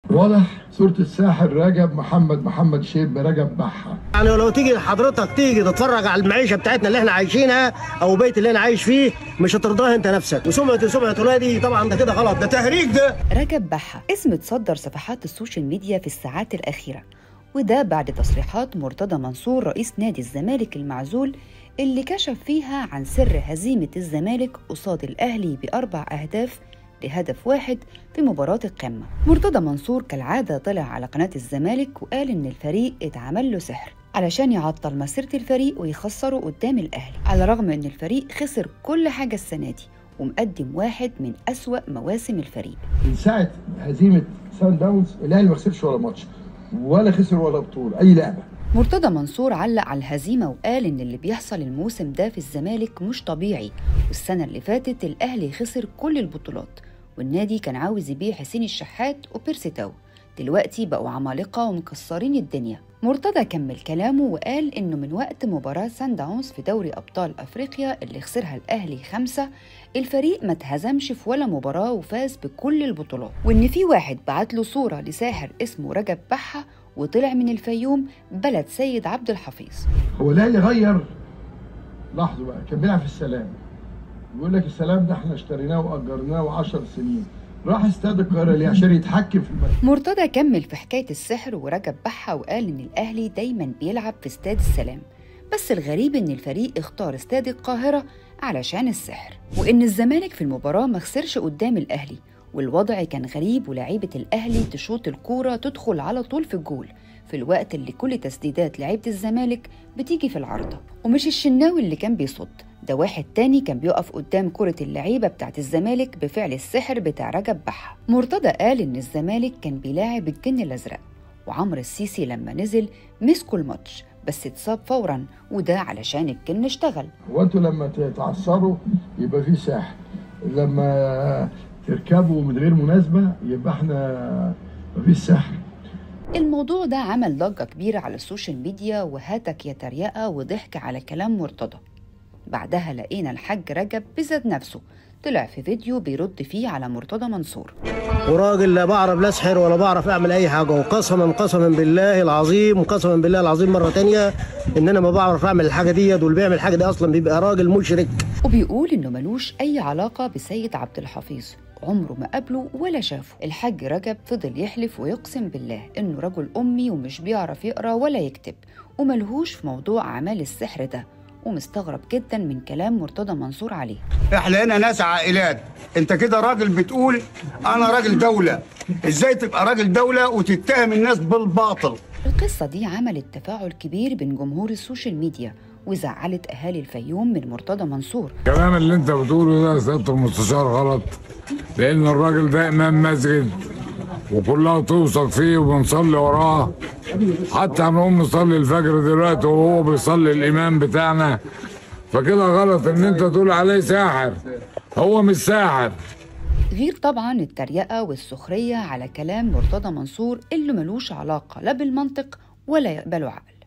واضح صورة الساحر رجب محمد محمد شيب رجب بحة يعني لو تيجي حضرتك تيجي تتفرج على المعيشه بتاعتنا اللي احنا عايشينها او البيت اللي انا عايش فيه مش هترضاها انت نفسك وسمعه سمعه ولادي طبعا ده كده غلط ده تهريج ده رجب بحة اسم تصدر صفحات السوشيال ميديا في الساعات الأخيرة وده بعد تصريحات مرتضى منصور رئيس نادي الزمالك المعزول اللي كشف فيها عن سر هزيمة الزمالك قصاد الأهلي بأربع أهداف لهدف واحد في مباراة القمة مرتضى منصور كالعادة طلع على قناة الزمالك وقال إن الفريق اتعمل له سحر علشان يعطل مسيرة الفريق ويخسره قدام الأهلي على الرغم إن الفريق خسر كل حاجة السنة دي ومقدم واحد من أسوأ مواسم الفريق من ساعة هزيمة سان داونز الأهلي ما خسرش ولا ماتش ولا خسر ولا بطولة أي لعبة مرتضى منصور علق على الهزيمة وقال إن اللي بيحصل الموسم ده في الزمالك مش طبيعي والسنة اللي فاتت الأهلي خسر كل البطولات والنادي كان عاوز يبيع حسين الشحات وبيرسي تاو دلوقتي بقوا عمالقة ومكسرين الدنيا مرتضى كمل كلامه وقال إنه من وقت مباراة سان داونز في دوري أبطال أفريقيا اللي خسرها الأهلي خمسة الفريق ما اتهزمش في ولا مباراة وفاز بكل البطولات وإن في واحد بعت له صورة لساحر اسمه رجب بحة وطلع من الفيوم بلد سيد عبد الحفيظ هو الأهلي غير لاحظوا بقى كان بيلعب في السلام بيقول لك السلام ده احنا اشتريناه وأجرناه 10 سنين راح استاد القاهرة ليه عشان يتحكم في الملعب مرتضى كمل في حكاية السحر ورجب بحة وقال إن الأهلي دايما بيلعب في استاد السلام بس الغريب إن الفريق اختار استاد القاهرة علشان السحر وإن الزمالك في المباراة ما خسرش قدام الأهلي والوضع كان غريب ولاعيبة الأهلي تشوط الكورة تدخل على طول في الجول في الوقت اللي كل تسديدات لعيبة الزمالك بتيجي في العارضة ومش الشناوي اللي كان بيصد ده واحد تاني كان بيقف قدام كرة اللعيبة بتاعت الزمالك بفعل السحر بتاع رجب بحة مرتضى قال إن الزمالك كان بيلاعب الجن الأزرق وعمرو السيسي لما نزل مسكوا الماتش بس اتصاب فورا وده علشان الجن اشتغل هو انتوا لما تتعثروا يبقى في ساحر لما تركبوا من غير مناسبة يبقى احنا مفيش سحر الموضوع ده عمل ضجة كبيرة على السوشيال ميديا وهاتك يا تريقة وضحك على كلام مرتضى بعدها لقينا الحاج رجب بذات نفسه طلع في فيديو بيرد فيه على مرتضى منصور وراجل لا بعرف لا اسحر ولا بعرف اعمل اي حاجه وقسما قسما بالله العظيم وقسما بالله العظيم مره تانية ان انا ما بعرف اعمل الحاجه ديت واللي بيعمل الحاجه دي اصلا بيبقى راجل مشرك وبيقول إنه ملوش أي علاقة بسيد عبد الحفيظ عمره ما قابله ولا شافه الحاج رجب فضل يحلف ويقسم بالله إنه رجل أمي ومش بيعرف يقرأ ولا يكتب وملهوش في موضوع أعمال السحر ده ومستغرب جدا من كلام مرتضى منصور عليه احنا هنا ناس عائلات انت كده راجل بتقول انا راجل دولة ازاي تبقى راجل دولة وتتهم الناس بالباطل القصة دي عملت تفاعل كبير بين جمهور السوشيال ميديا وزعلت أهالي الفيوم من مرتضى منصور الكلام اللي انت بتقوله ده يا سياده المستشار غلط لان الراجل ده امام مسجد وكلها توثق فيه وبنصلي وراه حتى هنقوم نصلي الفجر دلوقتي وهو بيصلي الامام بتاعنا فكده غلط ان انت تقول عليه ساحر هو مش ساحر غير طبعا التريقة والسخرية على كلام مرتضى منصور اللي ملوش علاقة لا بالمنطق ولا يقبله عقل